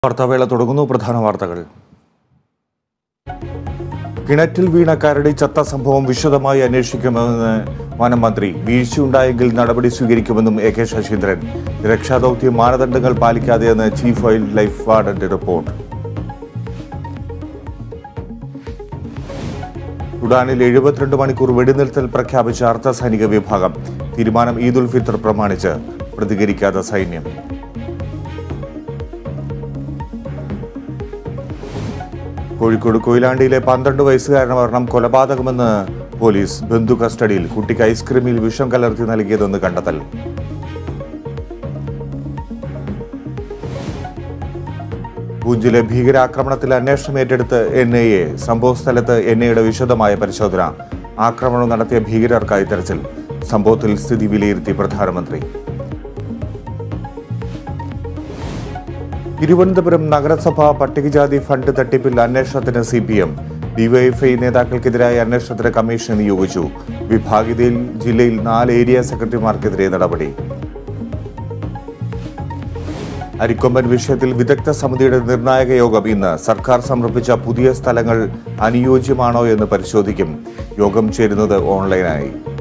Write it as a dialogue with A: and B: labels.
A: വാർത്താവേള തുടങ്ങുന്നു പ്രധാന വാർത്തകൾ കിണറ്റിൽ വീണ കരടി ചത്ത സംഭവം വിശദമായി അന്വേഷിക്കുമെന്ന് വനമന്ത്രി വീഴ്ചയുണ്ടായെങ്കിൽ നടപടി സ്വീകരിക്കുമെന്നും എ കെ ശശീന്ദ്രൻ രക്ഷാദൌത്യം മാനദണ്ഡങ്ങൾ പാലിക്കാതെയെന്ന് ചീഫ് വൈൽഡ് ലൈഫ് വാർഡന്റെ റിപ്പോർട്ട് സുഡാനിൽ എഴുപത്തിരണ്ട് മണിക്കൂർ വെടിനിർത്തൽ പ്രഖ്യാപിച്ച അർദ്ധ സൈനിക വിഭാഗം തീരുമാനം ഈദുൽ ഫിത്തർ പ്രമാണിച്ച് പ്രതികരിക്കാത്ത സൈന്യം കോഴിക്കോട് കൊയിലാണ്ടിയിലെ പന്ത്രണ്ട് വയസ്സുകാരന് മരണം കൊലപാതകമെന്ന് പോലീസ് ബന്ധു കസ്റ്റഡിയിൽ കുട്ടിക്ക് ഐസ്ക്രീമിൽ വിഷം കലർത്തി നൽകിയതെന്ന് കണ്ടെത്തൽ പൂഞ്ചിലെ ഭീകരാക്രമണത്തിൽ അന്വേഷണം ഏറ്റെടുത്ത് എൻ ഐ എ സംഭവസ്ഥലത്ത് എൻ ഐയുടെ വിശദമായ പരിശോധന ആക്രമണം നടത്തിയ ഭീകരർക്കായി തെരച്ചിൽ സംഭവത്തിൽ സ്ഥിതി വിലയിരുത്തി പ്രധാനമന്ത്രി തിരുവനന്തപുരം നഗരസഭ പട്ടികജാതി ഫണ്ട് തട്ടിപ്പിൽ അന്വേഷണത്തിന് സി പി എം ഡിവൈഎഫ്ഐ നേതാക്കൾക്കെതിരായ അന്വേഷണത്തിന് കമ്മീഷൻ നിയോഗിച്ചു വിഭാഗീയതയിൽ ജില്ലയിൽ നാല് ഏരിയ സെക്രട്ടറിമാർക്കെതിരെ നടപടി അരിക്കൊമ്പൻ വിഷയത്തിൽ വിദഗ്ധ സമിതിയുടെ നിർണായക യോഗം ഇന്ന് സർക്കാർ സമർപ്പിച്ച പുതിയ സ്ഥലങ്ങൾ അനുയോജ്യമാണോ എന്ന് പരിശോധിക്കും യോഗം ചേരുന്നത് ഓൺലൈനായി